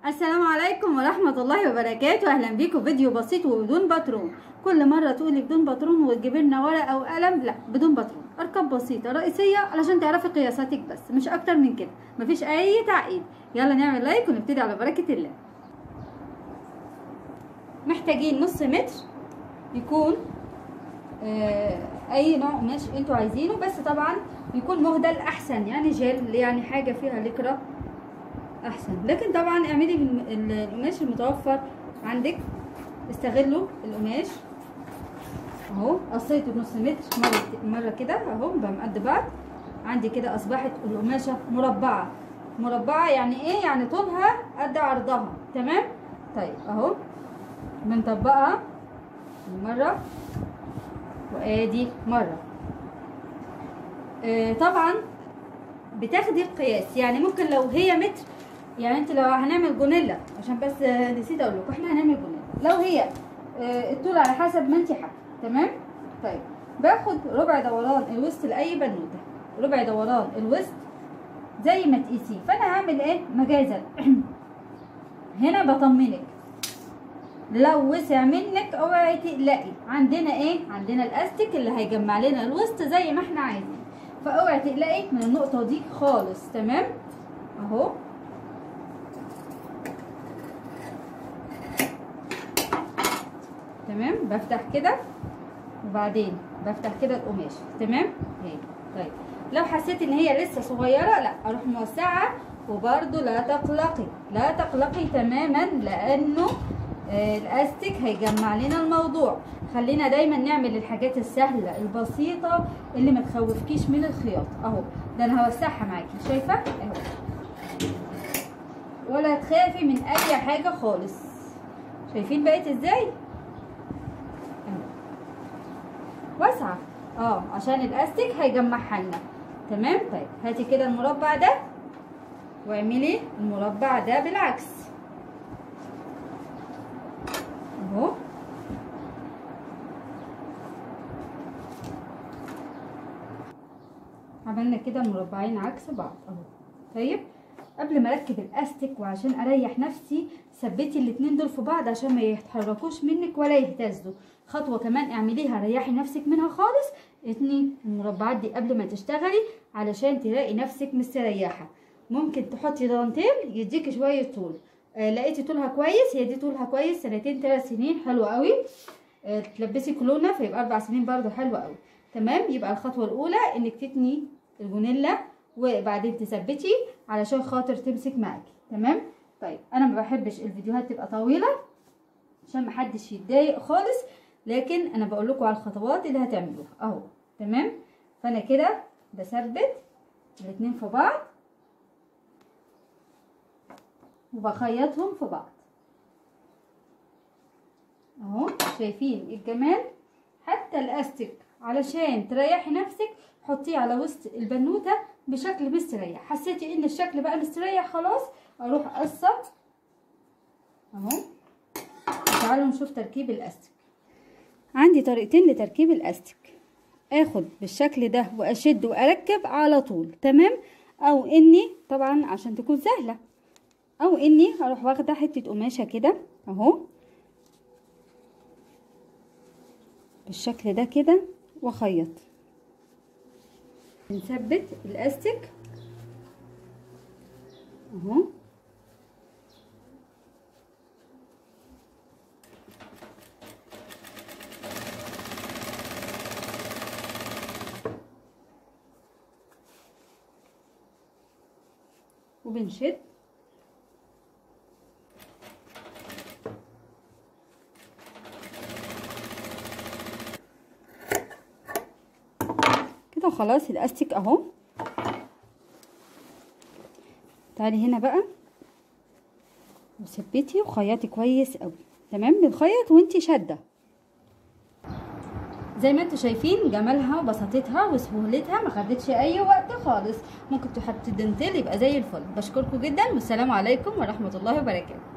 السلام عليكم ورحمة الله وبركاته أهلا بيكم فيديو بسيط وبدون باترون كل مرة تقولي بدون باترون وتجيبي لنا ورقة وقلم لا بدون باترون أرقام بسيطة رئيسية علشان تعرفي قياساتك بس مش أكتر من كده مفيش أي تعقيد يلا نعمل لايك ونبتدي على بركة الله محتاجين نص متر يكون آه اي نوع قماش انتوا عايزينه بس طبعا يكون مهدل احسن يعني جل يعني حاجه فيها لكره احسن لكن طبعا اعملي القماش المتوفر عندك استغلوا القماش اهو قصيته بنص متر مره مره كده اهو بقى قد بعض عندي كده اصبحت القماشه مربعه مربعه يعني ايه يعني طولها قد عرضها تمام طيب اهو بنطبقها مره وادي مره آه طبعا بتاخدي القياس يعني ممكن لو هي متر يعني انت لو هنعمل جونيلا عشان بس نسيت اقول لكم احنا هنعمل جونيلا لو هي آه الطول على حسب ما انت حابه تمام طيب باخد ربع دوران الوسط لاي بنوته ربع دوران الوسط زي ما تقيسيه فانا هعمل ايه مجازا هنا بطمنك لو وسع منك اوعي تقلقي عندنا ايه عندنا الاستيك اللي هيجمع لنا الوسط زي ما احنا عايزين فاوعي تقلقي من النقطه دي خالص تمام اهو تمام بفتح كده وبعدين بفتح كده القماش تمام اهي طيب لو حسيت ان هي لسه صغيره لا اروح موسعه وبرده لا تقلقي لا تقلقي تماما لانه الاستيك هيجمع لنا الموضوع خلينا دايما نعمل الحاجات السهله البسيطه اللي ما تخوفكيش من الخياطه اهو ده انا هوسعها معاكي شايفه اهو ولا تخافي من اي حاجه خالص شايفين بقيت ازاي اهو واسعه اه عشان الاستيك هيجمعها لنا تمام طيب هاتي كده المربع ده واعملي المربع ده بالعكس اهو عملنا كده مربعين عكس بعض اهو طيب قبل ما اركب الاستيك وعشان اريح نفسي ثبتي الاتنين دول في بعض عشان ما يتحركوش منك ولا يهتزوا خطوه كمان اعمليها ريحي نفسك منها خالص اتني المربعات دي قبل ما تشتغلي علشان تلاقي نفسك مستريحه ممكن تحطي دانتيل يديكي شويه طول آه لقيتي طولها كويس هي دي طولها كويس سنتين ثلاث سنين حلو قوي آه تلبسي كولونا فيبقى اربع سنين برضو حلو قوي تمام يبقى الخطوه الاولى انك تتني الجونيلا وبعدين تثبتي علشان خاطر تمسك معاكي تمام طيب انا ما بحبش الفيديوهات تبقى طويله عشان محدش يتضايق خالص لكن انا بقول لكم على الخطوات اللي هتعملوها اهو تمام فانا كده بثبت الاتنين في بعض وبخيطهم في بعض اهو شايفين الجمال حتى الاستيك علشان تريحي نفسك حطيه على وسط البنوته بشكل مستريح حسيتي ان الشكل بقى مستريح خلاص اروح اقصر اهو تعالوا نشوف تركيب الاستيك عندي طريقتين لتركيب الاستيك اخد بالشكل ده واشد واركب على طول تمام او اني طبعا عشان تكون سهله او اني هروح واخده حته قماشه كده اهو بالشكل ده كده واخيط نثبت الاستيك اهو وبنشد كده خلاص الاستيك اهو تعالي هنا بقى وثبتي وخيطي كويس قوي تمام بنخيط وانتي شاده زي ما انتوا شايفين جمالها وبساطتها وسهولتها ما خدتش اي وقت خالص ممكن تحطي دنتيل يبقى زي الفل بشكركم جدا والسلام عليكم ورحمه الله وبركاته